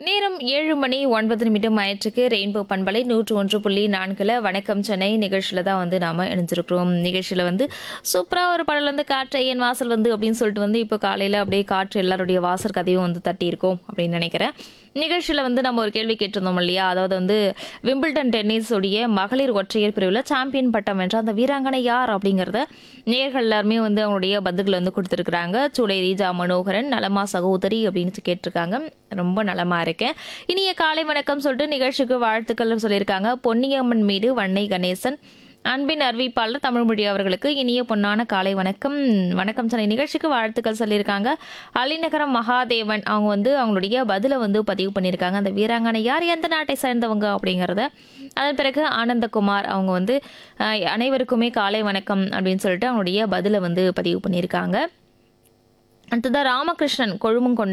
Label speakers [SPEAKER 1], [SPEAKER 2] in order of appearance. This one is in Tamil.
[SPEAKER 1] நேரம் ஏழு மணி ஒன்பது நிமிடம் ஆயிற்றுக்கு ரெயின்போ பண்பலை நூற்று ஒன்று புள்ளி நான்கில் வணக்கம் சென்னை நிகழ்ச்சியில் தான் வந்து நாம் இணைஞ்சிருக்கிறோம் நிகழ்ச்சியில் வந்து சூப்பராக ஒரு பாடல் வந்து காற்றை என் வாசல் வந்து அப்படின்னு சொல்லிட்டு வந்து இப்போ காலையில் அப்படியே காற்று எல்லாருடைய வாசல் கதையும் வந்து தட்டியிருக்கோம் அப்படின்னு நினைக்கிறேன் நிகழ்ச்சியில் வந்து நம்ம ஒரு கேள்வி கேட்டிருந்தோம் இல்லையா அதாவது வந்து விம்பிள்டன் டென்னிஸ் உடைய மகளிர் ஒற்றையர் பிரிவில் சாம்பியன் பட்டம் வென்ற அந்த வீராங்கனை யார் அப்படிங்கிறத நேர்கள் எல்லாருமே வந்து அவங்களுடைய பதில்கள் வந்து கொடுத்துருக்குறாங்க சூளை ரீஜா மனோகரன் நலமா சகோதரி அப்படின்னு கேட்டிருக்காங்க ரொம்ப நலமா இருக்கேன் இனிய காலை வணக்கம் சொல்லிட்டு நிகழ்ச்சிக்கு வாழ்த்துக்கள் சொல்லியிருக்காங்க பொன்னியம்மன் மீது வன்னை கணேசன் அன்பின் அறிவிப்பாளர் தமிழ்மொழி அவர்களுக்கு இனிய பொன்னான காலை வணக்கம் வணக்கம் சென்னை நிகழ்ச்சிக்கு வாழ்த்துக்கள் சொல்லியிருக்காங்க அலிநகரம் மகாதேவன் அவங்க வந்து அவங்களுடைய பதிலை வந்து பதிவு பண்ணியிருக்காங்க அந்த வீராங்கனை யார் எந்த நாட்டை சேர்ந்தவங்க அப்படிங்கிறத அதன் பிறகு ஆனந்தகுமார் அவங்க வந்து அஹ், அனைவருக்குமே காலை வணக்கம் அப்படின்னு சொல்லிட்டு அவங்களுடைய பதிலை வந்து பதிவு பண்ணியிருக்காங்க அடுத்ததாக ராமகிருஷ்ணன் கொழுமங்கொண்ட